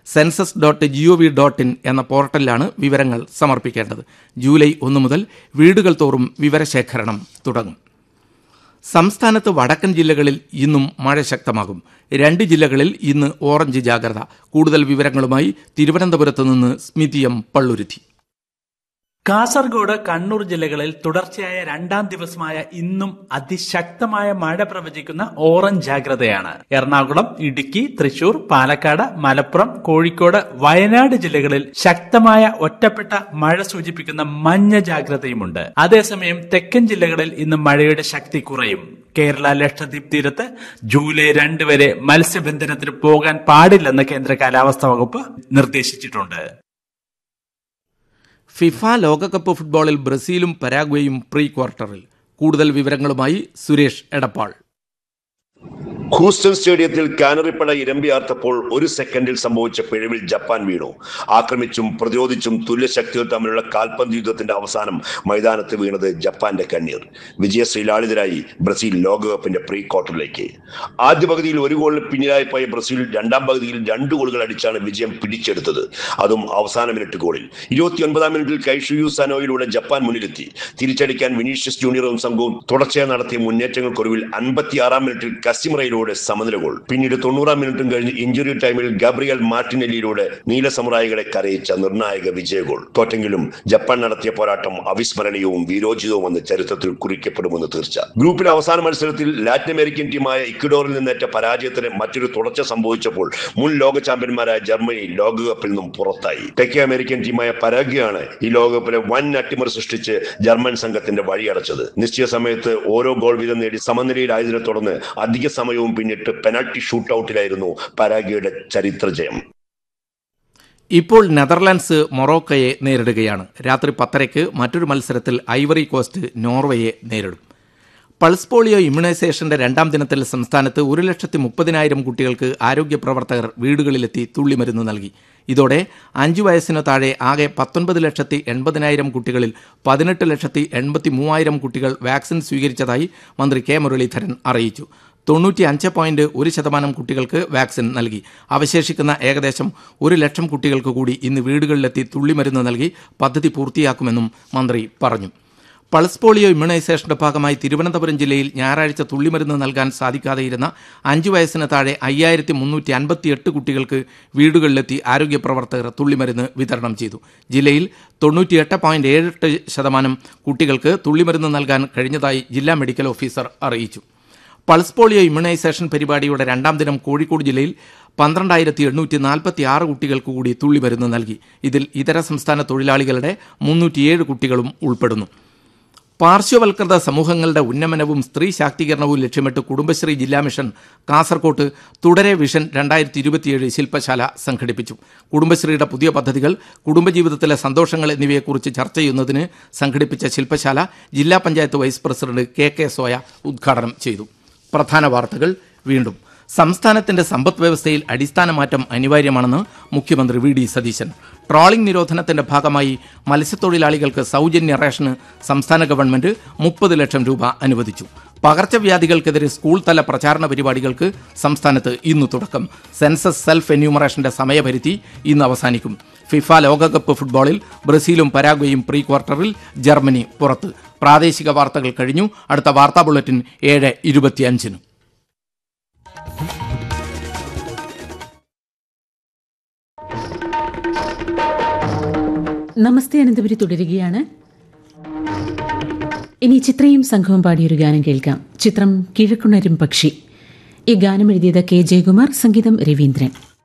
census dot G O V dot in എന്ന പോർട്ടലിലാണ് വിവരങ്ങൾ സമർപ്പിക്കേണ്ടത് ജൂലൈ ഒന്ന് മുതൽ വീടുകൾ തോറും വിവരശേഖരണം തുടങ്ങും സംസ്ഥാനത്ത് വടക്കൻ ജില്ലകളിൽ ഇന്നും മഴ ശക്തമാകും രണ്ട് ജില്ലകളിൽ ഇന്ന് ഓറഞ്ച് ജാഗ്രത കൂടുതൽ വിവരങ്ങളുമായി തിരുവനന്തപുരത്ത് നിന്ന് സ്മിതി എം പള്ളുരുത്തി കാസർഗോഡ് കണ്ണൂർ ജില്ലകളിൽ തുടർച്ചയായ രണ്ടാം ദിവസമായ ഇന്നും അതിശക്തമായ മഴ പ്രവചിക്കുന്ന ഓറഞ്ച് ജാഗ്രതയാണ് എറണാകുളം ഇടുക്കി തൃശൂർ പാലക്കാട് മലപ്പുറം കോഴിക്കോട് വയനാട് ജില്ലകളിൽ ശക്തമായ ഒറ്റപ്പെട്ട മഴ സൂചിപ്പിക്കുന്ന മഞ്ഞ ജാഗ്രതയുമുണ്ട് അതേസമയം തെക്കൻ ജില്ലകളിൽ ഇന്ന് മഴയുടെ ശക്തി കുറയും കേരള ലക്ഷദ്വീപ് തീരത്ത് ജൂലൈ രണ്ട് വരെ മത്സ്യബന്ധനത്തിന് പോകാൻ പാടില്ലെന്ന് കേന്ദ്ര കാലാവസ്ഥാ വകുപ്പ് നിർദ്ദേശിച്ചിട്ടുണ്ട് ഫിഫ ലോകകപ്പ് ഫുട്ബോളിൽ ബ്രസീലും പരാഗ്വേയും പ്രീ ക്വാർട്ടറിൽ കൂടുതൽ വിവരങ്ങളുമായി സുരേഷ് എടപ്പാൾ ഹൂസ്റ്റൺ സ്റ്റേഡിയത്തിൽ കാനറിപ്പട ഇരമ്പിയാർത്തപ്പോൾ ഒരു സെക്കൻഡിൽ സംഭവിച്ച പിഴവിൽ ജപ്പാൻ വീണു ആക്രമിച്ചും പ്രതിരോധിച്ചും തുല്യശക്തികൾ തമ്മിലുള്ള കാൽപന്ത് യുദ്ധത്തിന്റെ അവസാനം മൈതാനത്ത് വീണത് ജപ്പാന്റെ കണ്ണീർ വിജയശ്രീലാളിതരായി ബ്രസീൽ ലോകകപ്പിന്റെ പ്രീ ക്വാർട്ടറിലേക്ക് ആദ്യ പകുതിയിൽ ഒരു ഗോളിന് പിന്നിലായി പോയ ബ്രസീൽ രണ്ടാം പകുതിയിൽ രണ്ട് ഗോളുകൾ അടിച്ചാണ് വിജയം പിടിച്ചെടുത്തത് അതും അവസാന മിനിറ്റ് ഗോളിൽ ഇരുപത്തിയൊൻപതാം മിനിറ്റിൽ കൈഷുയു സനോയിലൂടെ ജപ്പാൻ മുന്നിലെത്തി തിരിച്ചടിക്കാൻ വിനീഷ്യസ് ജൂനിയറും സംഘവും തുടർച്ചയായി നടത്തിയ മുന്നേറ്റങ്ങൾക്കൊടുവിൽ അൻപത്തിയാറാം മിനിറ്റിൽ കസിമറയിലൂടെ സമനില ഗോൾ പിന്നീട് തൊണ്ണൂറാം മിനിറ്റും കഴിഞ്ഞ് ഇഞ്ചുറി ടൈമിൽ ഗബ്രിയൽ മാർട്ടിനെല്ലിയിലൂടെ നീല സമുറായികളെ കരയിച്ച നിർണായക വിജയ ഗോൾ തോറ്റെങ്കിലും ജപ്പാൻ നടത്തിയ പോരാട്ടം അവിസ്മരണീയവും വീരോചിതവുമെന്ന് ചരിത്രത്തിൽ കുറിക്കപ്പെടുമെന്ന് തീർച്ച ഗ്രൂപ്പിലെ അവസാന മത്സരത്തിൽ ലാറ്റിൻ അമേരിക്കൻ ടീമായ ഇക്വഡോറിൽ നിന്നേറ്റ പരാജയത്തിന് മറ്റൊരു തുടർച്ച സംഭവിച്ചപ്പോൾ മുൻ ലോക ചാമ്പ്യന്മാരായ ജർമ്മനി ലോകകപ്പിൽ നിന്നും പുറത്തായി തെക്കേ അമേരിക്കൻ ടീമായ പരാഗ്വയാണ് ഈ ലോകകപ്പിലെ വൻ അട്ടിമറി സൃഷ്ടിച്ച് ജർമ്മൻ സംഘത്തിന്റെ വഴിയടച്ചത് നിശ്ചയ സമയത്ത് ഓരോ ഗോൾ വീതം നേടി സമനിലയിലായതിനെ തുടർന്ന് അധിക സമയവും പിന്നിട്ട് പെനാൽറ്റി ഷൂട്ടൌട്ടിലായിരുന്നു പരാഗ്വയുടെ ചരിത്ര ജയം ഇപ്പോൾ നെതർലാൻഡ്സ് മൊറോക്കയെ നേരിടുകയാണ് രാത്രി പത്തരയ്ക്ക് മറ്റൊരു മത്സരത്തിൽ ഐവറി കോസ്റ്റ് നോർവേയെ നേരിടും പൾസ് പോളിയോ ഇമ്മ്യൂണൈസേഷന്റെ രണ്ടാം ദിനത്തിൽ സംസ്ഥാനത്ത് ഒരു ലക്ഷത്തി മുപ്പതിനായിരം കുട്ടികൾക്ക് ആരോഗ്യ പ്രവർത്തകർ വീടുകളിലെത്തി തുള്ളിമരുന്ന് നൽകി ഇതോടെ അഞ്ചു വയസ്സിനു താഴെ ആകെ പത്തൊൻപത് ലക്ഷത്തി എൺപതിനായിരം കുട്ടികളിൽ പതിനെട്ട് ലക്ഷത്തി എൺപത്തി മൂവായിരം കുട്ടികൾ വാക്സിൻ സ്വീകരിച്ചതായി മന്ത്രി കെ മുരളീധരൻ അറിയിച്ചു തൊണ്ണൂറ്റി അഞ്ച് പോയിന്റ് ഒരു ശതമാനം കുട്ടികൾക്ക് വാക്സിൻ നൽകി അവശേഷിക്കുന്ന ഏകദേശം ഒരു ലക്ഷം കുട്ടികൾക്ക് കൂടി ഇന്ന് വീടുകളിലെത്തി തുള്ളിമരുന്ന് നൽകി പദ്ധതി പൂർത്തിയാക്കുമെന്നും മന്ത്രി പറഞ്ഞു പൾസ് പോളിയോ ഇമ്മ്യൂണൈസേഷന്റെ ഭാഗമായി തിരുവനന്തപുരം ജില്ലയിൽ ഞായറാഴ്ച തുള്ളിമരുന്ന് നൽകാൻ സാധിക്കാതെയിരുന്ന അഞ്ചു വയസ്സിന് താഴെ അയ്യായിരത്തി മുന്നൂറ്റി അൻപത്തിയെട്ട് കുട്ടികൾക്ക് വീടുകളിലെത്തി ആരോഗ്യ പ്രവർത്തകർ തുള്ളിമരുന്ന് വിതരണം ചെയ്തു ജില്ലയിൽ തൊണ്ണൂറ്റിയെട്ട് പോയിന്റ് ഏഴെട്ട് ശതമാനം കുട്ടികൾക്ക് തുള്ളിമരുന്ന് നൽകാൻ കഴിഞ്ഞതായി ജില്ലാ മെഡിക്കൽ ഓഫീസർ അറിയിച്ചു പൾസ് പോളിയോ ഇമ്മ്യൂണൈസേഷൻ പരിപാടിയുടെ രണ്ടാം ദിനം കോഴിക്കോട് ജില്ലയിൽ പന്ത്രണ്ടായിരത്തി എണ്ണൂറ്റി നാൽപ്പത്തി ആറ് കുട്ടികൾക്ക് കൂടി തുള്ളിമരുന്ന് നൽകി ഇതിൽ ഇതര സംസ്ഥാന തൊഴിലാളികളുടെ മുന്നൂറ്റിയേഴ് കുട്ടികളും ഉൾപ്പെടുന്നു പാർശ്വവൽകൃത സമൂഹങ്ങളുടെ ഉന്നമനവും സ്ത്രീ ശാക്തീകരണവും ലക്ഷ്യമിട്ട് കുടുംബശ്രീ ജില്ലാ മിഷൻ കാസർകോട്ട് തുടരെ വിഷൻ രണ്ടായിരത്തി ഇരുപത്തിയേഴ് ശില്പശാല സംഘടിപ്പിച്ചു കുടുംബശ്രീയുടെ പുതിയ പദ്ധതികൾ കുടുംബജീവിതത്തിലെ സന്തോഷങ്ങൾ എന്നിവയെക്കുറിച്ച് ചർച്ച ചെയ്യുന്നതിന് സംഘടിപ്പിച്ച ശില്പശാല ജില്ലാ panchayat vice president K K Soya ഉദ്ഘാടനം ചെയ്തു പ്രധാന വാർത്തകൾ വീണ്ടും സംസ്ഥാനത്തിന്റെ സമ്പദ് വ്യവസ്ഥയിൽ അടിസ്ഥാന മാറ്റം അനിവാര്യമാണെന്ന് മുഖ്യമന്ത്രി വി ഡി സതീശൻ ട്രോളിംഗ് നിരോധനത്തിന്റെ ഭാഗമായി മത്സ്യത്തൊഴിലാളികൾക്ക് സൗജന്യ റേഷന് സംസ്ഥാന ഗവൺമെന്റ് മുപ്പത് ലക്ഷം രൂപ അനുവദിച്ചു പകർച്ചവ്യാധികൾക്കെതിരെ സ്കൂൾ തല പ്രചാരണ പരിപാടികൾക്ക് സംസ്ഥാനത്ത് ഇന്ന് തുടക്കം സെൻസസ് സെൽഫ് എന്യൂമറേഷന്റെ സമയപരിധി ഇന്ന് അവസാനിക്കും ഫിഫ ലോകകപ്പ് ഫുട്ബോളിൽ ബ്രസീലും പരാഗ്വയും പ്രീ ക്വാർട്ടറിൽ ജർമ്മനി പുറത്ത് പ്രാദേശിക വാർത്തകൾ കഴിഞ്ഞു അടുത്ത വാർത്താ ബുള്ളറ്റിൻ ഏഴ് ഇരുപത്തിയഞ്ചിന് നമസ്തേ അനന്തപുരി തുടരുകയാണ് ഇനി ചിത്രയും സംഘവും പാടിയൊരു ഗാനം കേൾക്കാം ചിത്രം കിഴക്കുണരും പക്ഷി ഈ ഗാനം എഴുതിയത് കെ ജയകുമാർ സംഗീതം രവീന്ദ്രൻ